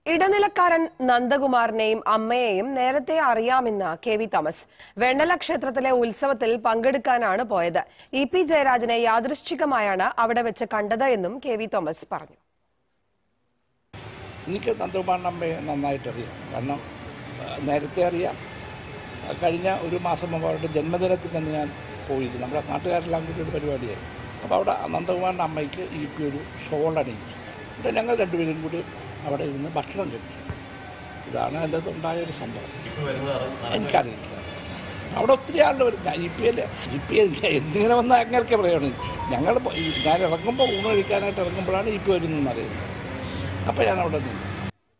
ഇടനിലക്കാരൻ നന്ദകുമാറിനെയും അമ്മയെയും നേരത്തെ അറിയാമെന്ന് കെ വി തോമസ് വെണ്ണല ക്ഷേത്രത്തിലെ ഉത്സവത്തിൽ പങ്കെടുക്കാനാണ് പോയത് ഇ പി ജയരാജനെ യാദൃശ്ചികമായാണ് അവിടെ വെച്ച് കണ്ടത് എന്നും കെ വി തോമസ് പറഞ്ഞു എനിക്ക് നന്ദകുമാറിൻ്റെ അമ്മയെ നന്നായിട്ട് അറിയാം കാരണം ആ, നേരത്തെ അറിയാം ആ, കഴിഞ്ഞ ഒരു മാസം മുമ്പ് അവരുടെ ജന്മദിനത്തിൽ തന്നെ ഞാൻ പോയിരുന്നു നമ്മുടെ നാട്ടുകാരെല്ലാം കൂടി ഒരു പരിപാടിയായി അപ്പോൾ അവിടെ നന്ദകുമാറിൻ്റെ അമ്മയ്ക്ക് ഈ പി ഒരു ഷോൾ അണിയിച്ചു എന്നിട്ട് ഞങ്ങൾ രണ്ടുപേരും കൂടി അവിടെ ഇരുന്ന് ഭക്ഷണം കഴിച്ചു ഇതാണ് അതിൻ്റെ അകത്ത് ഉണ്ടായ ഒരു സംഭവം എനിക്കറിയില്ല അവിടെ ഒത്തിരി ആളുകൾ വരും E P L E P L എന്തിങ്ങനെ വന്നാൽ അങ്ങനെയൊക്കെ പറയണം ഞങ്ങൾ ഞാൻ ഇറങ്ങുമ്പോൾ ഊണ് കഴിക്കാനായിട്ട് ഇറങ്ങുമ്പോഴാണ് ഇ പി വരുന്നതെന്ന് അറിയുന്നത് അപ്പോൾ ഞാൻ അവിടെ നിന്നു